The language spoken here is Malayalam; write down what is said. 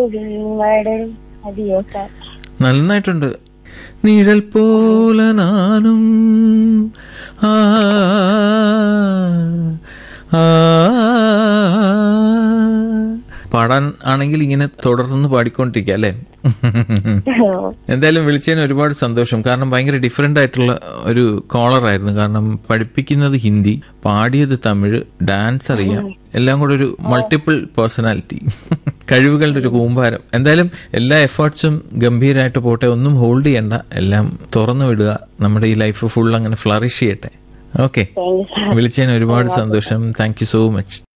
മടൽ മതിയോ സാർ നന്നായിട്ടുണ്ട് നിഴൽ പോലെ നാനും ആ ആ. പാടാൻ ആണെങ്കിൽ ഇങ്ങനെ തുടർന്ന് പാടിക്കൊണ്ടിരിക്കുക അല്ലേ എന്തായാലും വിളിച്ചതിന് ഒരുപാട് സന്തോഷം കാരണം ഭയങ്കര ഡിഫറെൻ്റ് ആയിട്ടുള്ള ഒരു കോളറായിരുന്നു കാരണം പഠിപ്പിക്കുന്നത് ഹിന്ദി പാടിയത് തമിഴ് ഡാൻസ് അറിയാം എല്ലാം കൂടെ ഒരു മൾട്ടിപ്പിൾ പേഴ്സണാലിറ്റി കഴിവുകളുടെ ഒരു കൂമ്പാരം എന്തായാലും എല്ലാ എഫേർട്സും ഗംഭീരമായിട്ട് പോട്ടെ ഒന്നും ഹോൾഡ് ചെയ്യണ്ട എല്ലാം തുറന്നു വിടുക നമ്മുടെ ഈ ലൈഫ് ഫുൾ അങ്ങനെ ഫ്ലറിഷ് ചെയ്യട്ടെ ഓക്കെ താങ്ക് യു സാർ വിളിച്ചതിന് ഒരുപാട് സന്തോഷം താങ്ക് യു സോ മച്ച്